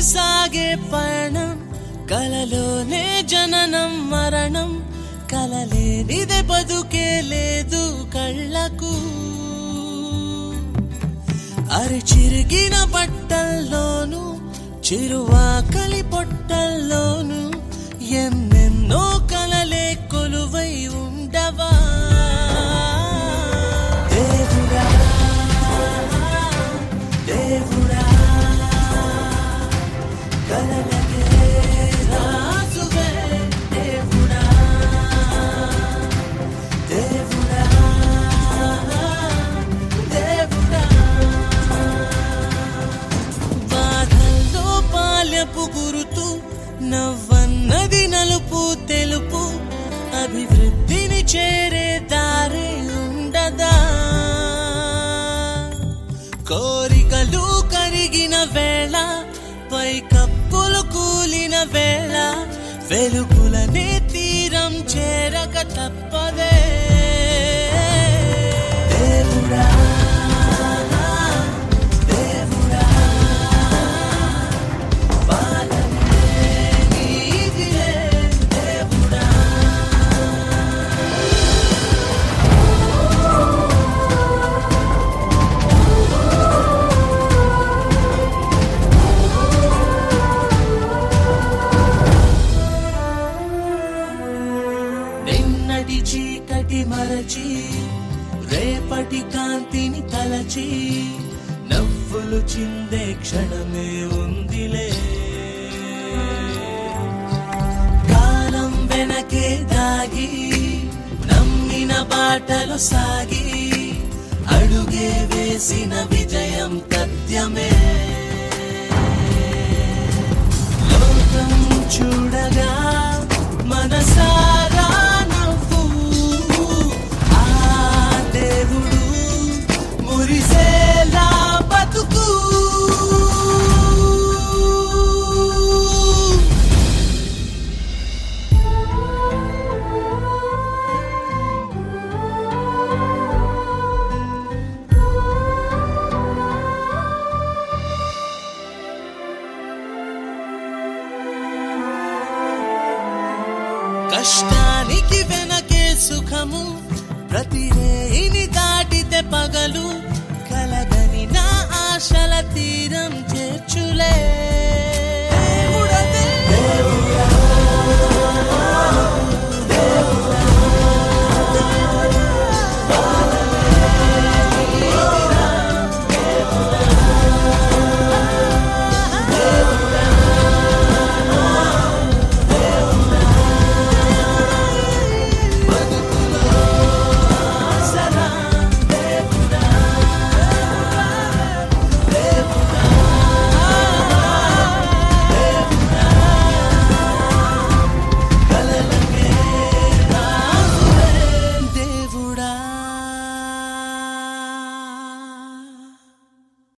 సాగే పయనం కలలోనే జననం మరణం కలలేనిదే బతుకే లేదు కళ్ళకు అరి చిరిగిన బట్టల్లోను చిరువాకలి పొట్టల్లోను ఎన్నెన్నో కలలే కొలువై ఉండవా దేవుడా దేవుడా కలలకే రాజువే దేవుడా దేవుడా దేవుడా బాధల్లో పాలెపు గురుతు నవ్వన్నది నలుపు తెలుపు అభివృద్ధిని చేరే దారి ఉండదా కోరికలు కరిగిన వేళ పై కప్పులు కూలిన వేళ వెలుగులనే తీరం చేరక తప్పదే దేవుడా దేవుడా పాలనే నీదిలే దేవుడా నిన్నటి చీకటి మరచి రేపటి కాంతిని తలచి నవ్వులు చిందే క్షణమే ఉందిలే కాలం వెనకే దాగి నమ్మిన బాటలు సాగి అడుగే వేసిన విజయం తథ్యమే లోకం చూడగా మనసారా నవ్వు ఆ దేవుడు మురిసేలా బతుకు కష్టానికి వెనకే సుఖము ప్రతి రేయిని దాటితే పగలు కలగని నా ఆశల తీరం చేర్చులే